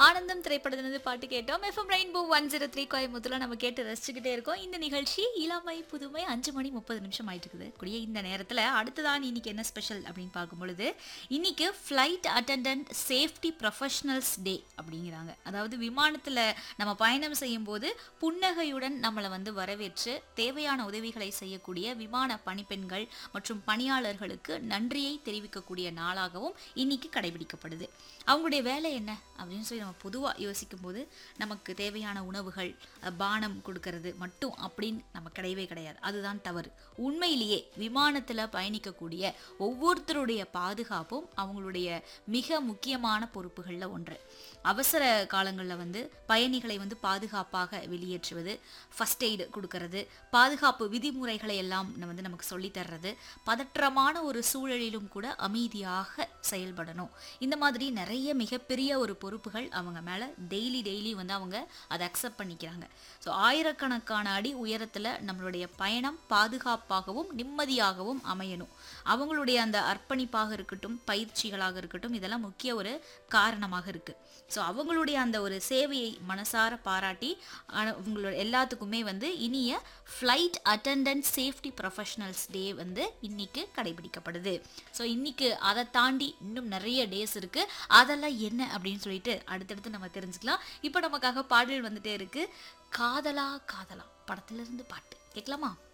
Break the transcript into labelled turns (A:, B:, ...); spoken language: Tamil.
A: ஆனந்தம் திரைப்படத்திலிருந்து பாட்டு கேட்டோம் FM rainbow one zero three கோயம்புத்தூர்ல நம்ம கேட்டு ரசிச்சுக்கிட்டே இருக்கோம் இந்த நிகழ்ச்சி இளமை புதுமை அஞ்சு மணி முப்பது நிமிஷம் ஆயிட்டு இருக்குது கூடிய இந்த நேரத்தில் அடுத்ததான் இன்னைக்கு என்ன ஸ்பெஷல் அப்படின்னு பார்க்கும் பொழுது இன்னைக்கு flight attendant safety professionals day அப்படிங்கிறாங்க அதாவது விமானத்தில் நம்ம பயணம் செய்யும் போது புன்னகையுடன் நம்மளை வந்து வரவேற்று தேவையான உதவிகளை செய்யக்கூடிய விமான பணிப்பெண்கள் மற்றும் பணியாளர்களுக்கு நன்றியை தெரிவிக்கக்கூடிய நாளாகவும் இன்னைக்கு கடைபிடிக்கப்படுது அவங்களுடைய வேலை என்ன அப்படின்னு சொல்லி நம்ம பொதுவாக யோசிக்கும் போது நமக்கு தேவையான உணவுகள் அஹ், பானம் கொடுக்கறது மட்டும் அப்படின்னு நம்ம கிடையவே கிடையாது அதுதான் தவறு உண்மையிலேயே விமானத்தில் பயணிக்கக்கூடிய ஒவ்வொருத்தருடைய பாதுகாப்பும் அவங்களுடைய மிக முக்கியமான பொறுப்புகளில் ஒன்று அவசர காலங்களில் வந்து பயணிகளை வந்து பாதுகாப்பாக வெளியேற்றுவது ஃபர்ஸ்ட் எய்டு கொடுக்கறது பாதுகாப்பு விதிமுறைகளை எல்லாம் ந- வந்து நமக்கு சொல்லித் தர்றது பதற்றமான ஒரு சூழலிலும் கூட அமைதியாக செயல்படணும் இந்த மாதிரி நிறைய மிகப்பெரிய ஒரு பொறுப்புகள் அவங்க மேலே டெய்லி டெய்லி வந்து அவங்க அதை அக்செப்ட் பண்ணிக்கிறாங்க ஸோ ஆயிரக்கணக்கான அடி உயரத்தில் நம்மளுடைய பயணம் பாதுகாப்பாகவும் நிம்மதியாகவும் அமையணும் அவங்களுடைய அந்த அர்ப்பணிப்பாக இருக்கட்டும் பயிற்சிகளாக இருக்கட்டும் இதெல்லாம் முக்கிய ஒரு காரணமாக இருக்குது ஸோ அவங்களுடைய அந்த ஒரு சேவையை மனசார பாராட்டி ஆன- அவங்களோட எல்லாத்துக்குமே வந்து இனிய flight attendant safety professionals day வந்து இன்னைக்கு கடைபிடிக்கப்படுது ஸோ இன்னைக்கு அதை தாண்டி இன்னும் நிறைய டேஸ் இருக்கு அதெல்லாம் என்ன அப்படின்னு சொல்லிட்டு அடுத்தடுத்து நம்ம தெரிஞ்சுக்கலாம் இப்போ நமக்காக பாடல் வந்துட்டே இருக்கு காதலா காதலா படத்துல இருந்து பாட்டு கேட்கலாமா